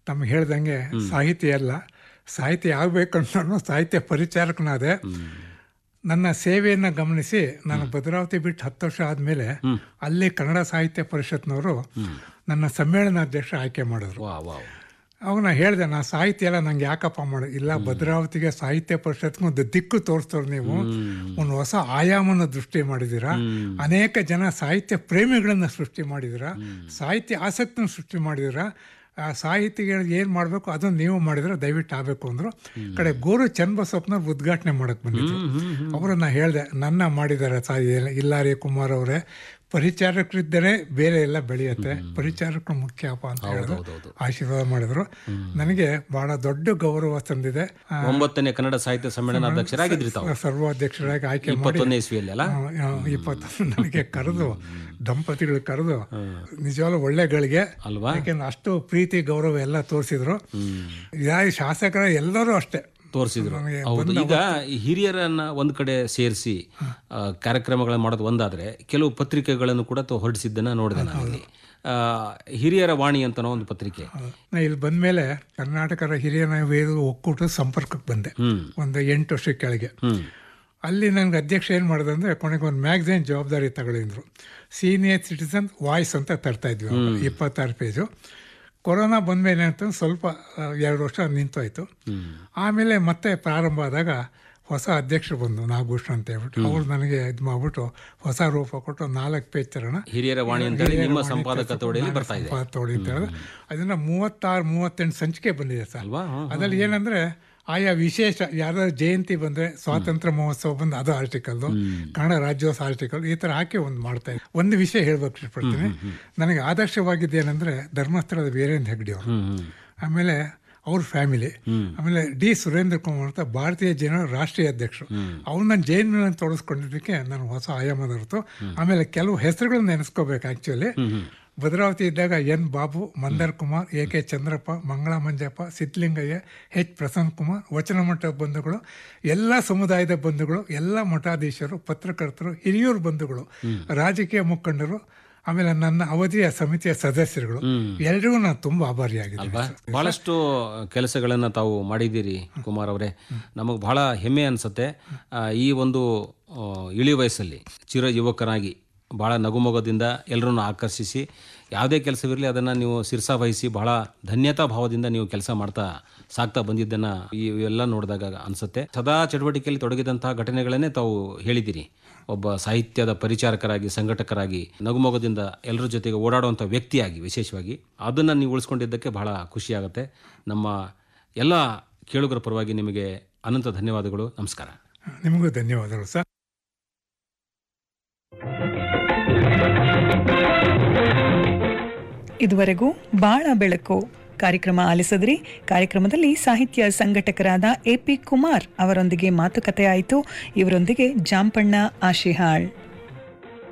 ತಮ್ಗೆ ಹೇಳ್ದಂಗೆ ಸಾಹಿತಿ ಅಲ್ಲ ಸಾಹಿತಿ ಆಗ್ಬೇಕಂತ ಸಾಹಿತ್ಯ ಪರಿಚಾರಕನಾದೆ ನನ್ನ ಸೇವೆಯನ್ನು ಗಮನಿಸಿ ನಾನು ಭದ್ರಾವತಿ ಬಿಟ್ಟು ಹತ್ತು ವರ್ಷ ಆದಮೇಲೆ ಅಲ್ಲಿ ಕನ್ನಡ ಸಾಹಿತ್ಯ ಪರಿಷತ್ನವರು ನನ್ನ ಸಮ್ಮೇಳನಾಧ್ಯಕ್ಷ ಆಯ್ಕೆ ಮಾಡಿದ್ರು ವಾ ವಾ ಅವನ ಹೇಳಿದೆ ನಾ ಸಾಹಿತ್ಯ ಎಲ್ಲ ನಂಗೆ ಯಾಕಪ್ಪ ಮಾಡಿ ಇಲ್ಲ ಭದ್ರಾವತಿಗೆ ಸಾಹಿತ್ಯ ಪರಿಷತ್ಗೆ ಒಂದು ದಿಕ್ಕು ತೋರಿಸ್ತವ್ರು ನೀವು ಒಂದು ಹೊಸ ಆಯಾಮನ ದೃಷ್ಟಿ ಮಾಡಿದ್ದೀರಾ ಅನೇಕ ಜನ ಸಾಹಿತ್ಯ ಪ್ರೇಮಿಗಳನ್ನ ಸೃಷ್ಟಿ ಮಾಡಿದ್ದೀರಾ ಸಾಹಿತ್ಯ ಆಸಕ್ತಿನ ಸೃಷ್ಟಿ ಮಾಡಿದ್ದೀರಾ ಆ ಸಾಹಿತಿಗಳಿಗೆ ಏನು ಮಾಡಬೇಕು ಅದನ್ನು ನೀವು ಮಾಡಿದ್ರೆ ದಯವಿಟ್ಟು ಆಗಬೇಕು ಅಂದರು ಕಡೆ ಗೋರು ಚನ್ನಬಸಪ್ಪನ ಉದ್ಘಾಟನೆ ಮಾಡಕ್ಕೆ ಬಂದಿದ್ರು ಅವರನ್ನ ಹೇಳಿದೆ ನನ್ನ ಮಾಡಿದ್ದಾರೆ ಸಾ ಇಲ್ಲಾರಿ ಕುಮಾರ್ ಅವರೇ ಪರಿಚಾರಕರಿದ್ದರೆ ಬೇರೆ ಎಲ್ಲ ಬೆಳೆಯುತ್ತೆ ಪರಿಚಾರಕರು ಮುಖ್ಯಪ್ಪ ಅಂತ ಹೇಳಿದ್ರು ಆಶೀರ್ವಾದ ಮಾಡಿದ್ರು ನನಗೆ ಬಹಳ ದೊಡ್ಡ ಗೌರವ ತಂದಿದೆ ಆ, ಒಂಬತ್ತನೇ ಕನ್ನಡ ಸಾಹಿತ್ಯ ಸಮ್ಮೇಳನಾಧ್ಯಕ್ಷರಾಗಿದ್ರಿ ತಾವು ಸರ್ವಾಧ್ಯಕ್ಷರಾಗಿ ಆಯ್ಕೆ ಮಾಡಿ ಇಪ್ಪತ್ತೊಂದನೇ ಇಸ್ವಿಯಲ್ಲಿ ಅಲ್ಲ ಇಪ್ಪತ್ತು ನನಗೆ ಕರೆದು ದಂಪತಿಗಳು ಕರೆದು ನಿಜವಾಗ್ಲೂ ಒಳ್ಳೆ ಗಳಿಗೆ ಅಲ್ವಾ ಯಾಕೆಂದ್ರೆ ಅಷ್ಟು ಪ್ರೀತಿ ಗೌರವ ಎಲ್ಲ ತೋರಿಸಿದ್ರು ಯಾ ಶಾಸಕರ ಎಲ್ಲರೂ ಅಷ್ಟೇ ತೋರಿಸಿದ್ರು ನನಗೆ ಹೌದು ಈಗ ಈ ಹಿರಿಯರನ್ನ ಒಂದ್ ಕಡೆ ಸೇರಿಸಿ ಕಾರ್ಯಕ್ರಮಗಳನ್ನ ಮಾಡೋದು ಒಂದಾದ್ರೆ ಕೆಲವು ಪತ್ರಿಕೆಗಳನ್ನು ಕೂಡ ತಾವು ಹೊರಡಿಸಿದ್ದನ್ನ ನೋಡಿದೆ ನಾನಿಲ್ಲಿ ಆ, ಹಿರಿಯರ ವಾಣಿ ಅಂತನೋ ಒಂದು ಪತ್ರಿಕೆ ನಾ ಇಲ್ಲಿ ಬಂದ್ಮೇಲೆ ಕರ್ನಾಟಕದ ಹಿರಿಯ ವೇದ ಒಕ್ಕೂಟದ ಸಂಪರ್ಕಕ್ಕೆ ಬಂದೆ ಹ್ಮ್ ಒಂದು ಎಂಟು ವರ್ಷ ಕೆಳಗೆ ಹ್ಮ್ ಅಲ್ಲಿ ನನಗೆ ಅಧ್ಯಕ್ಷ ಏನು ಮಾಡಿದೆ ಅಂದರೆ ಕೊನೆಗೆ ಒಂದು ಮ್ಯಾಗ್ಝೈನ್ ಜವಾಬ್ದಾರಿ ತಗೊಳ್ಳಿದ್ರು ಸೀನಿಯರ್ ಸಿಟಿಸನ್ ವಾಯ್ಸ್ ಅಂತ ತರ್ತಾ ಇದ್ವಿ ಅವಾಗ, ಇಪ್ಪತ್ತಾರು ಪೇಜು ಕೊರೋನಾ ಬಂದಮೇಲೆ ಅಂತ ಸ್ವಲ್ಪ ಆ, ಎರಡು ವರ್ಷ ನಿಂತೋಯ್ತು ಆಮೇಲೆ ಮತ್ತೆ ಪ್ರಾರಂಭ ಆದಾಗ ಹೊಸ ಅಧ್ಯಕ್ಷರು ಬಂದು ನಾಗಭೂಷಣ ಅಂತ ಹೇಳ್ಬಿಟ್ಟು ಅವ್ರು ನನಗೆ ಇದು ಮಾಡ್ಬಿಟ್ಟು ಹೊಸ ರೂಪ ಕೊಟ್ಟು ನಾಲ್ಕು ಪೇಜ್ ತರೋಣ ಹಿರಿಯರ ವಾಣಿ ಅಂತ ಹೇಳಿ ನಿಮ್ಮ ಸಂಪಾದಕತ್ವಡಿಯಲ್ಲಿ ಬರ್ತಾ ಇದೆ ತೋಡಿ ಅಂತ ಹೇಳಿದ್ರೆ ಅದನ್ನ ಮೂವತ್ತಾರು ಮೂವತ್ತೆಂಟು ಸಂಚಿಕೆ ಬಂದಿದೆ ಸರ್ ಅಲ್ವಾ ಹ್ಮ್. ಅದ್ರಲ್ಲಿ ಏನಂದ್ರೆ ಆಯಾ ವಿಶೇಷ ಯಾರಾದ್ರು ಜಯಂತಿ ಬಂದ್ರೆ ಸ್ವಾತಂತ್ರ್ಯ ಮಹೋತ್ಸವ ಬಂದು ಅದು ಆರ್ಟಿಕಲ್ ಕನ್ನಡ ರಾಜ್ಯೋತ್ಸವ ಆರ್ಟಿಕಲ್ ಈ ತರ ಹಾಕಿ ಒಂದು ಮಾಡ್ತಾ ಇದ್ದೆ ಒಂದು ವಿಷಯ ಹೇಳ್ಬೇಕು ಇಷ್ಟಪಡ್ತೀನಿ ನನಗೆ ಆದರ್ಶವಾಗಿದ್ದೇನೆಂದ್ರೆ ಧರ್ಮಸ್ಥಳದ ವೀರೇಂದ್ರ ಹೆಗ್ಡೆ ಅವರು ಹ್ಮ್ ಹ್ಮ್ ಆಮೇಲೆ ಅವ್ರ ಫ್ಯಾಮಿಲಿ ಆಮೇಲೆ ಡಿ ಸುರೇಂದ್ರ ಕುಮಾರ್ ಅಂತ ಭಾರತೀಯ ಜನ ರಾಷ್ಟ್ರೀಯ ಅಧ್ಯಕ್ಷರು ಅವ್ರನ್ನ ಜೈಲಿನಲ್ಲಿ ತೊಡಸ್ಕೊಂಡಿದ್ದಕ್ಕೆ ನಾನು ಹೊಸ ಆಯಾಮ ಹೊರತು ಆಮೇಲೆ ಕೆಲವು ಹೆಸರುಗಳನ್ನ ನೆನೆಸ್ಕೋಬೇಕು ಆ್ಯಕ್ಚುಲಿ ಭದ್ರಾವತಿ ಇದ್ದಾಗ N Babu Mandar Kumar A K Chandrappa Mangala Manjappa Sidlingayya H Prasanna Kumar ವಚನ ಮಠ ಬಂಧುಗಳು ಎಲ್ಲ ಸಮುದಾಯದ ಬಂಧುಗಳು ಎಲ್ಲ ಮಠಾಧೀಶರು ಪತ್ರಕರ್ತರು ಹಿರಿಯೂರು ಬಂಧುಗಳು ರಾಜಕೀಯ ಮುಖಂಡರು ಆಮೇಲೆ ನನ್ನ ಅವಧಿಯ ಸಮಿತಿಯ ಸದಸ್ಯರುಗಳು ಎಲ್ರಿಗೂ ನಾನು ತುಂಬ ಆಭಾರಿಯಾಗಿದ್ದೀನಿ ಅಲ್ವಾ ಬಹಳಷ್ಟು ಕೆಲಸಗಳನ್ನ ತಾವು ಮಾಡಿದ್ದೀರಿ ಕುಮಾರ್ ಅವರೇ ನಮಗೆ ಬಹಳ ಹೆಮ್ಮೆ ಅನಿಸುತ್ತೆ ಈ ಒಂದು ಆ, ಇಳಿ ವಯಸ್ಸಲ್ಲಿ ಚಿರ ಯುವಕರಾಗಿ ಬಹಳ ನಗುಮೊಗದಿಂದ ಎಲ್ಲರನ್ನು ಆಕರ್ಷಿಸಿ ಯಾವುದೇ ಕೆಲಸವಿರಲಿ ಅದನ್ನು ನೀವು ಶಿರ್ಸಾ ವಹಿಸಿ ಬಹಳ ಧನ್ಯತಾ ಭಾವದಿಂದ ನೀವು ಕೆಲಸ ಮಾಡ್ತಾ ಸಾಕ್ತಾ ಬಂದಿದ್ದನ್ನು ಈ ಎಲ್ಲ ನೋಡಿದಾಗ ಅನಿಸುತ್ತೆ ಸದಾ ಚಟುವಟಿಕೆಯಲ್ಲಿ ತೊಡಗಿದಂತಹ ಘಟನೆಗಳನ್ನೇ ತಾವು ಹೇಳಿದ್ದೀರಿ ಒಬ್ಬ ಸಾಹಿತ್ಯದ ಪರಿಚಾರಕರಾಗಿ ಸಂಘಟಕರಾಗಿ ನಗುಮೊಗದಿಂದ ಎಲ್ಲರ ಜೊತೆಗೆ ಓಡಾಡುವಂಥ ವ್ಯಕ್ತಿಯಾಗಿ ವಿಶೇಷವಾಗಿ ಅದನ್ನು ನೀವು ಉಳಿಸ್ಕೊಂಡಿದ್ದಕ್ಕೆ ಬಹಳ ಖುಷಿಯಾಗುತ್ತೆ ನಮ್ಮ ಎಲ್ಲ ಕೇಳುಗರ ಪರವಾಗಿ ನಿಮಗೆ ಅನಂತ ಧನ್ಯವಾದಗಳು ನಮಸ್ಕಾರ ನಿಮಗೂ ಧನ್ಯವಾದಗಳು ಸರ್ ಇದುವರೆಗೂ ಬಾಳ ಬೆಳಕು ಕಾರ್ಯಕ್ರಮ ಆಲಿಸಿದ್ರಿ ಕಾರ್ಯಕ್ರಮದಲ್ಲಿ ಸಾಹಿತ್ಯ ಸಂಘಟಕರಾದ ಎ ಪಿ ಕುಮಾರ್ ಅವರೊಂದಿಗೆ ಮಾತುಕತೆ ಆಯಿತು ಇವರೊಂದಿಗೆ ಜಾಂಪಣ್ಣ ಆಶಿಹಾಳ್